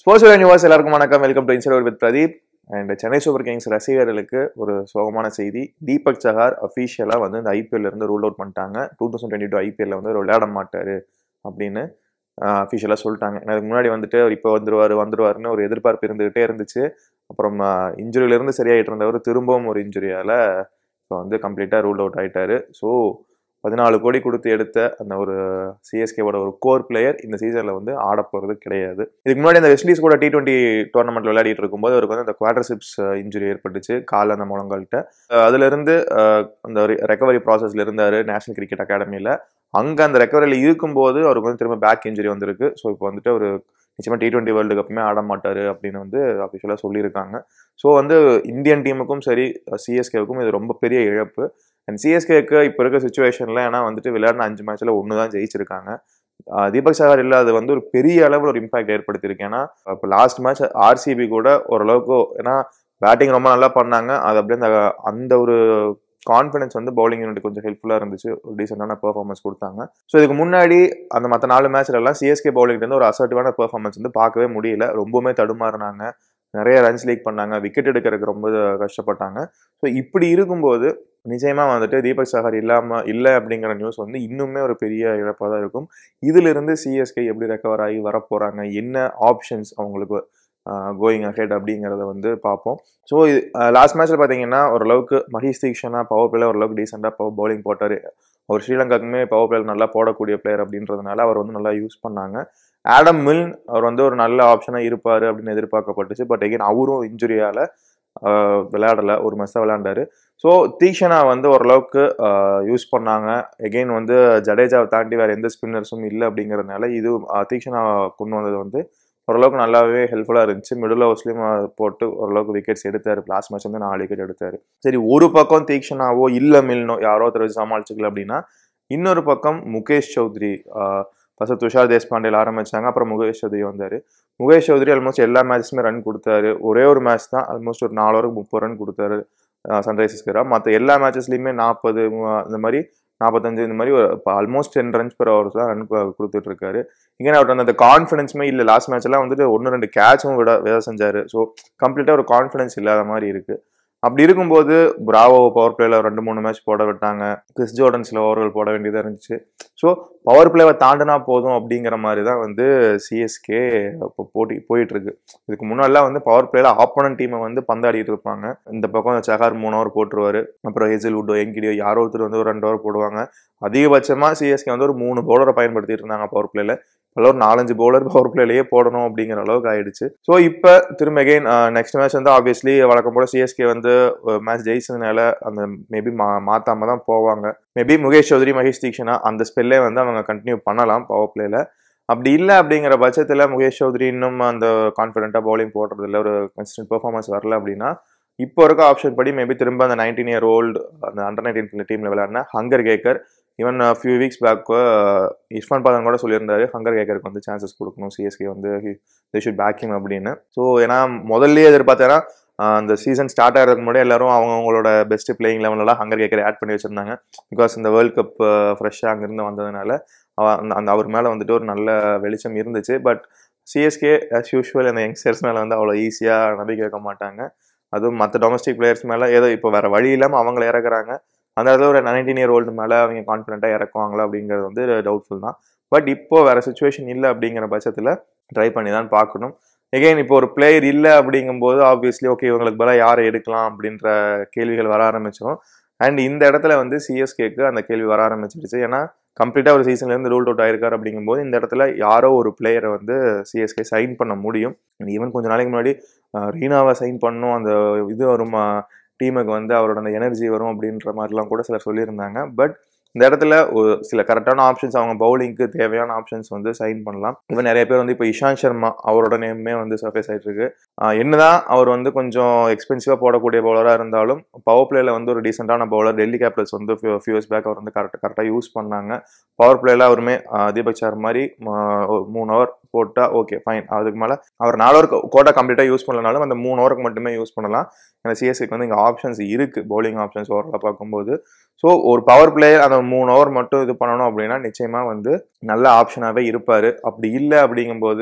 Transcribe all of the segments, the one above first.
sports universe எல்லாருக்கும் வணக்கம் welcome to inside with Pradeep and Chennai super kings ரசிகர்களுக்கு ஒரு சோகமான செய்தி தீபக் சஹார் அஃபீஷியலாக வந்து இந்த ஐபிஎல்ல இருந்து ரூல் அவுட் பண்ணிட்டாங்க டூ தௌசண்ட் டுவெண்ட்டி டூ ஐபிஎல்ல வந்து அவர் விளையாட மாட்டாரு அப்படின்னு அஃபீஷியலாக சொல்லிட்டாங்க ஏன்னா அதுக்கு முன்னாடி வந்துட்டு அவர் இப்போ வந்துருவார் வந்துருவாருன்னு ஒரு எதிர்பார்ப்பு இருந்துகிட்டே இருந்துச்சு அப்புறம் இன்ஜுரியிலேருந்து சரியாயிட்டு இருந்தவர் திரும்பவும் ஒரு இன்ஜுரியால் இப்போ வந்து கம்ப்ளீட்டாக ரூல் அவுட் ஆயிட்டாரு ஸோ பதினாலு கோடி கொடுத்து எடுத்த அந்த ஒரு சிஎஸ்கேவோட ஒரு கோர் பிளேயர் இந்த சீசனில் வந்து ஆட போகிறது கிடையாது இதுக்கு முன்னாடி அந்த வெஸ்ட் இண்டீஸ் கூட டி டுவெண்ட்டி டோர்னமெண்ட்ல விளையாடிட்டு இருக்கும்போது அவருக்கு வந்து அந்த குவாட்ரசிப்ஸ் இன்ஜுரி ஏற்பட்டுச்சு கால் அந்த முழங்கல்கிட்ட அதுலேருந்து அந்த ரெக்கவரி ப்ராசஸ்ல இருந்தார் நேஷனல் கிரிக்கெட் அகாடமியில் அங்கே அந்த ரெக்கவரியில் இருக்கும்போது அவருக்கு வந்து திரும்ப பேக் இன்ஜுரி வந்திருக்கு ஸோ இப்போ வந்துட்டு ஒரு நிச்சயமாக டி டுவெண்ட்டி வேர்ல்டு கப்புமே ஆட மாட்டார் அப்படின்னு வந்து அஃபிஷியலாக சொல்லியிருக்காங்க ஸோ வந்து இந்தியன் டீமுக்கும் சரி சிஎஸ்கேவுக்கும் இது ரொம்ப பெரிய இழப்பு அண்ட் சிஎஸ்கேக்கு இப்போ இருக்க சுச்சுவேஷனில் ஏன்னா வந்துட்டு விளையாடின அஞ்சு மேட்ச்சில் ஒன்று தான் ஜெயிச்சிருக்காங்க தீபக் சஹார் இல்லை அது வந்து ஒரு பெரிய அளவில் ஒரு இம்பாக்ட் ஏற்படுத்தியிருக்கு ஏன்னா இப்போ லாஸ்ட் மேட்ச் ஆர்சிபி கூட ஓரளவுக்கு ஏன்னா பேட்டிங் ரொம்ப நல்லா பண்ணாங்க அது அப்படியே அந்த அந்த ஒரு கான்ஃபிடன்ஸ் வந்து பவுலிங் யூனிட் கொஞ்சம் ஹெல்ப்ஃபுல்லாக இருந்துச்சு ஒரு டீசெண்டான பெர்ஃபார்மன்ஸ் கொடுத்தாங்க ஸோ இதுக்கு முன்னாடி அந்த மற்ற நாலு மேட்ச்ல எல்லாம் சிஎஸ்கே பவுலிங்லேருந்து ஒரு அசர்ட்டிவான பெர்ஃபார்மன்ஸ் வந்து பார்க்கவே முடியல ரொம்பவுமே தடுமாறினாங்க நிறைய ரன்ஸ் லீக் பண்ணாங்க விக்கெட் எடுக்கிறதுக்கு ரொம்ப கஷ்டப்பட்டாங்க ஸோ இப்படி இருக்கும்போது நிச்சயமா வந்துட்டு தீபக் சஹார் இல்லாம இல்லை அப்படிங்கிற நியூஸ் வந்து இன்னுமே ஒரு பெரிய இழப்பாக தான் இருக்கும் இதிலிருந்து சிஎஸ்கே எப்படி ரெக்கவர் ஆகி வரப்போறாங்க என்ன ஆப்ஷன்ஸ் அவங்களுக்கு கோயிங் அஹெட் அப்படிங்கிறத வந்து பார்ப்போம் ஸோ இது லாஸ்ட் மேட்ச்சில் பார்த்தீங்கன்னா ஓரளவுக்கு மஹீஷ் தீக்ஷனா பவர் பிளேயர் ஓரளவுக்கு டீசெண்டாக பவர் பவுலிங் போட்டார் அவர் ஸ்ரீலங்காக்குமே பவர் பிளேயர் நல்லா போடக்கூடிய பிளேயர் அப்படின்றதுனால அவர் வந்து நல்லா யூஸ் பண்ணாங்க ஆடம் மில்ன் அவர் வந்து ஒரு நல்ல ஆப்ஷனாக இருப்பார் அப்படின்னு எதிர்பார்க்கப்பட்டுச்சு பட் எகைன் அவரும் இன்ஜுரியால் விளையாடலை ஒரு மேட்ச் தான் விளையாண்டாரு ஸோ தீக்ஷனா வந்து ஓரளவுக்கு யூஸ் பண்ணாங்க எகெயின் வந்து ஜடேஜாவை தாண்டி வேறு எந்த ஸ்பின்னர்ஸும் இல்லை அப்படிங்கிறதுனால இது தீக்ஷனா கொண்டு வந்தது வந்து ஓரளவுக்கு நல்லாவே ஹெல்ப்ஃபுல்லாக இருந்துச்சு மிடில் ஓவர்ஸ்லேயும் போட்டு ஓரளவுக்கு விக்கெட்ஸ் எடுத்தார் லாஸ்ட் மேட்ச் வந்து நாலு விக்கெட் எடுத்தார் சரி ஒரு பக்கம் தீக்ஷனாவோ இல்லை மில்னோ யாரோ ஒருத்தர் சமாளிச்சுக்கல அப்படின்னா இன்னொரு பக்கம் முகேஷ் சௌத்ரி ஃபஸ்ட்டு துஷார் தேஷ்பாண்டேல ஆரம்பிச்சாங்க அப்புறம் முகேஷ் சௌத்ரி வந்தார் முகேஷ் சௌத்ரி ஆல்மோஸ்ட் எல்லா மேட்ச்சுமே ரன் கொடுத்தாரு ஒரே ஒரு மேட்ச் தான் ஆல்மோஸ்ட் ஒரு நாலு ஓவருக்கு முப்பது ரன் கொடுத்தாரு சன்ரைசர்ஸ்க்கு மற்ற எல்லா மேட்சஸ்லையுமே நாற்பது இந்த மாதிரி நாற்பத்தஞ்சு இந்த மாதிரி இப்போ almost ten runs per hours தான் ரன் கொடுத்துட்டு இருக்காரு இங்கே அவர்கிட்ட அந்த கான்ஃபிடன்ஸுமே இல்லை லாஸ்ட் மேட்ச்லாம் வந்துட்டு ஒன்று ரெண்டு கேட்சும் விட வித செஞ்சார் ஸோ கம்ப்ளீட்டாக ஒரு கான்ஃபிடன்ஸ் இல்லாத மாதிரி இருக்குது அப்படி இருக்கும்போது பிராவோ பவர் பிளேல ரெண்டு மூணு மேட்ச் போட விட்டாங்க கிறிஸ் ஜோர்டன்ஸில் ஓவர்கள் போட வேண்டியதாக இருந்துச்சு ஸோ பவர் பிளேவை தாண்டினா போதும் அப்படிங்கிற மாதிரி தான் வந்து சிஎஸ்கே இப்போ போட்டி போயிட்டு இருக்கு இதுக்கு முன்னாடிலாம் வந்து பவர் பிளேல ஆப்போனன்ட் டீமை வந்து பந்தாடிட்டு இருப்பாங்க இந்த பக்கம் சஹார் மூணு ஓவர் போட்டுருவாரு அப்புறம் ஹெசில்வுட்டோ எங்கிடியோ யாரோ ஒருத்தர் வந்து ஒரு ரெண்டு ஓவர் போடுவாங்க அதிகபட்சமாக சிஎஸ்கே வந்து ஒரு மூணு பவுலரை பயன்படுத்திட்டு இருந்தாங்க பவர் பிளேல இப்போல்லாம் ஒரு நாலஞ்சு பவுலர் பவர் பிளேலேயே போடணும் அப்படிங்கிற அளவுக்கு ஆயிடுச்சு ஸோ இப்போ திரும்ப அகைன் நெக்ஸ்ட் மேட்ச் வந்து ஆப்வியஸ்லி வழக்கம் போல சிஎஸ்கே வந்து மேட்ச் ஜெயிச்சதுனால அந்த மேபி மா மாத்தாம தான் போவாங்க மேபி முகேஷ் சௌத்ரி மகேஷ் தீக்ஷனா அந்த ஸ்பெல்லே வந்து அவங்க கண்டினியூ பண்ணலாம் பவர் பிளேல அப்படி இல்லை அப்படிங்கிற பட்சத்தில் முகேஷ் சௌத்ரி இன்னும் அந்த கான்ஃபிடென்ட்டாக பவுலிங் போடுறதில்ல ஒரு கன்சிஸ்டன்ட் பெர்ஃபார்மன்ஸ் வரல அப்படின்னா இப்போ இருக்க ஆப்ஷன் படி மேபி திரும்ப அந்த நைன்டீன் இயர் ஓல்டு அந்த அண்டர் நைன்டீன் டீமில் விளையாடின Hangargekar even few weeks back Irfan Pathan கூட சொல்லியிருந்தாரு ஹங்கர் கேக்கருக்கு வந்து சான்சஸ் கொடுக்கணும் சிஎஸ்கே வந்து தே ஷுட் பேக்கிங் அப்படின்னு ஸோ ஏன்னா முதல்ல எதிர்பார்த்தேன்னா அந்த சீசன் ஸ்டார்ட் ஆகிறதுக்கு முன்னாடி எல்லாரும் அவங்க அவங்களோட பெஸ்ட் பிளேயிங் லெவலெலாம் ஹங்கர் கேக்கரை ஆட் பண்ணி வச்சிருந்தாங்க பிகாஸ் இந்த வேர்ல்ட் கப் ஃப்ரெஷ்ஷாக அங்கேருந்து வந்ததுனால அந்த அவர் மேலே வந்துட்டு ஒரு நல்ல வெளிச்சம் இருந்துச்சு பட் சிஎஸ்கே ஆஸ் யூஷுவல் அந்த யங்ஸ்டர்ஸ் மேலே வந்து அவ்வளோ ஈஸியாக நம்பிக்கை வைக்க மாட்டாங்க அதுவும் மற்ற டொமஸ்டிக் பிளேயர்ஸ் மேலே ஏதோ இப்போ வேறு வழி இல்லாமல் அவங்கள இறக்குறாங்க அந்த இடத்துல ஒரு நைன்டீன் இயர் ஓல்டு மேலே அவங்க கான்ஃபிடென்ட்டாக இறக்குவாங்களா அப்படிங்கிறது வந்து டவுட்ஃபுல் தான் பட் இப்போ வேறு சுச்சுவேஷன் இல்லை அப்படிங்கிற பட்சத்தில் ட்ரை பண்ணி தான் பார்க்கணும் எகெயின் இப்போ ஒரு பிளேயர் இல்லை அப்படிங்கும்போது ஆப்வியஸ்லி ஓகே இவங்களுக்கு பதிலாக யாரை எடுக்கலாம் அப்படின்ற கேள்விகள் வர ஆரம்பிச்சிடும் அண்ட் இந்த இடத்துல வந்து சிஎஸ்கேக்கு அந்த கேள்வி வர ஆரம்பிச்சிருச்சு ஏன்னா கம்ப்ளீட்டாக ஒரு சீசன்லேருந்து ரூல் அவுட் ஆயிருக்காரு அப்படிங்கும்போது இந்த இடத்துல யாரோ ஒரு பிளேயரை வந்து சிஎஸ்கே சைன் பண்ண முடியும் ஈவன் கொஞ்ச நாளைக்கு முன்னாடி ரீனாவை சைன் பண்ணும் அந்த இது வரும் டீமுக்கு வந்து அவரோட அந்த எனர்ஜி வரும் அப்படின்ற மாதிரிலாம் கூட சிலர் சொல்லியிருந்தாங்க பட் இந்த இடத்துல ஒரு சில கரெக்டான ஆப்ஷன்ஸ் அவங்க பவுலிங்க்கு தேவையான ஆப்ஷன்ஸ் வந்து சைன் பண்ணலாம் இவன் நிறைய பேர் வந்து இப்போ இஷாந்த் சர்மா அவரோட நேமே வந்து சர்ஃபேஸ் ஆகிட்டு இருக்கு என்னதான் அவர் வந்து கொஞ்சம் எக்ஸ்பென்சிவாக போடக்கூடிய பவுலராக இருந்தாலும் பவர் பிளேல வந்து ஒரு டீசெண்டான பவுலர் டெல்லி கேபிட்டல்ஸ் வந்து ஃபியூ இயர்ஸ் பேக் அவர் வந்து கரெக்ட் கரெக்டாக யூஸ் பண்ணாங்க பவர் பிளேல அவருமே தீபக் சார் மாதிரி மூணு ஹவர் போட்டால் ஓகே ஃபைன் அதுக்கு மேலே அவர் நாலு ஓவர் கோட்டா கம்ப்ளீட்டாக யூஸ் பண்ணலனாலும் அந்த மூணு ஓவருக்கு மட்டுமே யூஸ் பண்ணலாம் ஏன்னா சிஎஸ்சிக்கு வந்து இங்கே ஆப்ஷன்ஸ் இருக்குது பவுலிங் ஆப்ஷன்ஸ் ஓவரில் பார்க்கும்போது ஸோ ஒரு பவர் பிளேயர் அந்த மூணு ஓவர் மட்டும் இது பண்ணணும் அப்படின்னா நிச்சயமாக வந்து நல்ல ஆப்ஷனாகவே இருப்பார் அப்படி இல்லை அப்படிங்கும்போது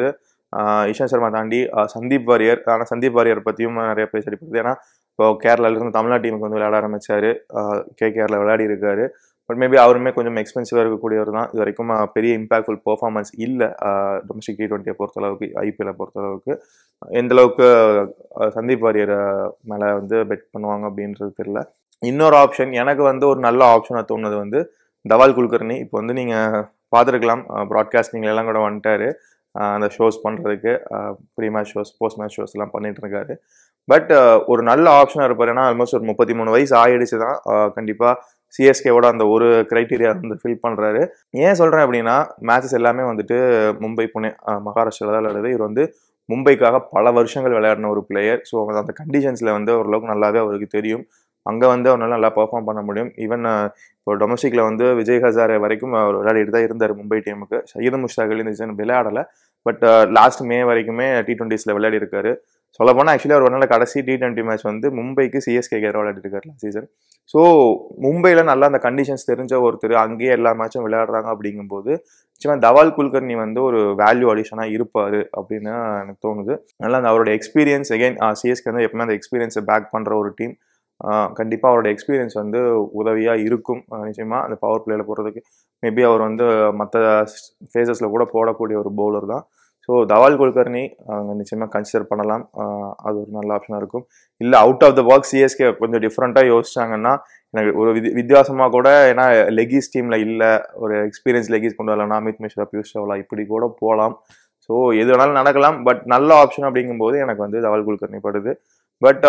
இஷாந்த் சர்மா தாண்டி ஆஹ் சந்தீப் வாரியர் ஆனால் சந்தீப் வாரியர் பற்றியும் நிறைய பேர் அடிப்படுது ஏன்னா இப்போ கேரளாலேருந்து தமிழ்நாடு டீமுக்கு வந்து விளையாட ஆரம்பிச்சாரு கே கேரளா விளையாடி இருக்காரு பட் மேபி அவருமே கொஞ்சம் எக்ஸ்பென்சிவாக இருக்கக்கூடியவர் தான் இது வரைக்கும் ஆஹ் பெரிய இம்பாக்ட்ஃபுல் பெர்ஃபார்மன்ஸ் இல்லை டொமஸ்டிக் டி டுவெண்ட்டியை பொறுத்தளவுக்கு ஐபிஎல்லை பொறுத்தளவுக்கு எந்த அளவுக்கு ஆஹ் சந்தீப் வாரியர் மேலே வந்து பெட் பண்ணுவாங்க அப்படின்றது தெரியல இன்னொரு ஆப்ஷன் எனக்கு வந்து ஒரு நல்ல ஆப்ஷனாக தோணுது வந்து தவால் குல்கர்னி இப்போ வந்து நீங்கள் பார்த்துருக்கலாம் ப்ராட்காஸ்டிங்ல எல்லாம் கூட வந்துட்டாரு ஆஹ் அந்த ஷோஸ் பண்ணுறதுக்கு pre match shows post match shows எல்லாம் பண்ணிட்டு இருக்காரு பட் ஒரு நல்ல ஆப்ஷனாக இருப்பார் ஏன்னா ஆல்மோஸ்ட் ஒரு முப்பத்தி மூணு வயசு ஆயிடுச்சு தான் கண்டிப்பாக சிஎஸ்கேவோட அந்த ஒரு க்ரைட்டீரியா வந்து ஃபில் பண்ணுறாரு ஏன் சொல்கிறேன் அப்படின்னா மேட்சஸ் எல்லாமே வந்துட்டு மும்பை புனே ஆஹ் மகாராஷ்டிராவில் தான் விளையாடுது இவர் வந்து மும்பைக்காக பல வருஷங்கள் விளையாடின ஒரு பிளேயர் ஸோ அந்த கண்டிஷன்ஸில் வந்து ஓரளவுக்கு நல்லாவே அவருக்கு தெரியும் அங்கே வந்து அவரால் நல்லா பெர்ஃபார்ம் பண்ண முடியும் ஈவன் இப்போ டொமஸ்டிக்கில் வந்து விஜய் ஹசாரே வரைக்கும் அவர் விளையாடிட்டு தான் இருந்தார் மும்பை டீமுக்கு ஷஹீது முஷ்டாக் அலி இந்த சீசன் விளையாடலை பட் லாஸ்ட் மே வரைக்குமே டி டுவெண்ட்டிஸில் விளையாடி இருக்காரு சொல்ல போனால் ஆக்சுவலி அவர் ஒரு நாள் கடைசி டி டுவெண்ட்டி மேட்ச் வந்து மும்பைக்கு சிஎஸ்கே கேர் விளையாடி இருக்காரு லாஸ்ட் சீசன் ஸோ மும்பையில் நல்லா அந்த கண்டிஷன்ஸ் தெரிஞ்ச ஒருத்தர் அங்கேயே எல்லா மேட்சும் விளையாடுறாங்க அப்படிங்கும்போது நிச்சயமாக தவால் குல்கர்னி வந்து ஒரு வேல்யூ அடிஷனாக இருப்பார் அப்படின்னு எனக்கு தோணுது நல்லா அந்த அவரோட எக்ஸ்பீரியன்ஸ் எகைன் சிஎஸ்கே வந்து எப்பவுமே அந்த எக்ஸ்பீரியன்ஸை பேக் பண்ணுற ஒரு டீம் கண்டிப்பாக அவரோட எக்ஸ்பீரியன்ஸ் வந்து உதவியாக இருக்கும் நிச்சயமாக அந்த பவர் பிளேயில் போகிறதுக்கு மேபி அவர் வந்து மற்ற ஃபேஸஸில் கூட போடக்கூடிய ஒரு பவுலர் தான் ஸோ தவால் குல்கர்னி அவங்க நிச்சயமாக கன்சிடர் பண்ணலாம் அது ஒரு நல்ல ஆப்ஷனாக இருக்கும் இல்லை out of the box CSK கொஞ்சம் டிஃப்ரெண்ட்டாக யோசிச்சாங்கன்னா எனக்கு ஒரு வித் வித்தியாசமாக கூட ஏன்னா லெகிஸ் டீமில் இல்லை ஒரு எக்ஸ்பீரியன்ஸ் லெகிஸ் கொண்டு வரலாம் அமித் மிஸ்ரா பியூஷ் சாவ்லா இப்படி கூட போகலாம் ஸோ எது வேணாலும் நடக்கலாம் பட் நல்ல ஆப்ஷன் அப்படிங்கும்போது எனக்கு வந்து தவால் குல்கர்னி படுது பட்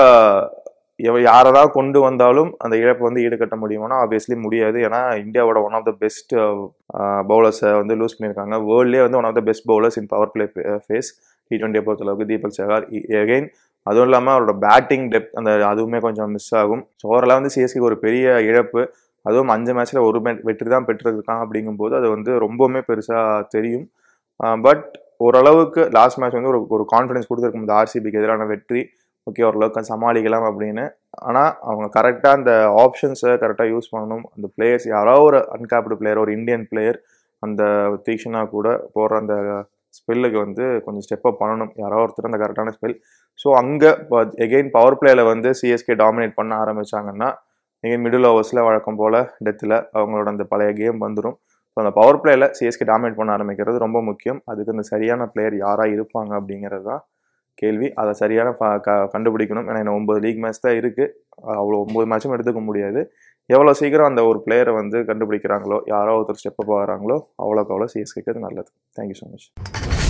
யாரை தான் கொண்டு வந்தாலும் அந்த இழப்பை வந்து ஈடுகட்ட முடியுமானா ஆப்வியஸ்லி முடியாது ஏன்னா இந்தியாவோட ஒன் ஆஃப் த பெஸ்ட் பவுலர்ஸை வந்து லூஸ் பண்ணியிருக்காங்க வேர்ல்ட்லேயே வந்து one of the best bowlers in power play phase T டுவெண்ட்டியை பொறுத்தளவுக்கு தீபக் சகார் எகைன் அதுவும் இல்லாமல் அவரோட பேட்டிங் டெப்த் அந்த அதுவுமே கொஞ்சம் மிஸ் ஆகும் ஸோ ஓவரலாக வந்து சிஎஸ்கே ஒரு பெரிய இழப்பு அதுவும் அஞ்சு மேட்ச்சில் ஒரு வெற்றி தான் பெற்றிருக்கான் அப்படிங்கும்போது அது வந்து ரொம்பவுமே பெருசாக தெரியும் பட் ஓரளவுக்கு லாஸ்ட் மேட்ச் வந்து ஒரு ஒரு கான்ஃபிடன்ஸ் கொடுத்துருக்கும் இந்த ஆர்சிபிக்கு எதிரான வெற்றி ஓகே ஓரளவுக்கு சமாளிக்கலாம் அப்படின்னு ஆனால் அவங்க கரெக்டாக அந்த ஆப்ஷன்ஸை கரெக்டாக யூஸ் பண்ணணும் அந்த பிளேயர்ஸ் யாராவது ஒரு அன்கேப்டு பிளேயர் ஒரு இந்தியன் பிளேயர் அந்த தீக்ஷனா கூட போடுற அந்த ஸ்பெல்லுக்கு வந்து கொஞ்சம் ஸ்டெப் அப் பண்ணணும் யாரோ ஒருத்தர் அந்த கரெக்டான ஸ்பெல் ஸோ அங்கே எகெயின் பவர் பிளேயில் வந்து சிஎஸ்கே டாமினேட் பண்ண ஆரம்பிச்சாங்கன்னா எகெயின் மிடில் ஓவர்ஸில் வழக்கம் போல் டெத்தில் அவங்களோட அந்த பழைய கேம் வந்துடும் ஸோ அந்த பவர் பிளேயில் சிஎஸ்கே டாமினேட் பண்ண ஆரம்பிக்கிறது ரொம்ப முக்கியம் அதுக்கு அந்த சரியான பிளேயர் யாராக இருப்பாங்க அப்படிங்கிறது தான் கேள்வி அதை சரியான கண்டுபிடிக்கணும் ஏன்னா என்ன ஒம்பது லீக் மேட்ச் தான் இருக்குது அவ்வளோ ஒம்பது மேட்சும் எடுத்துக்க முடியாது எவ்வளோ சீக்கிரம் அந்த ஒரு பிளேயரை வந்து கண்டுபிடிக்கிறாங்களோ யாரோ ஒருத்தர் ஸ்டெப் அப் ஆகிறாங்களோ அவ்வளோக்கு அவ்வளோ சிஎஸ்கேக்கு அது நல்லது தேங்க்யூ ஸோ மச்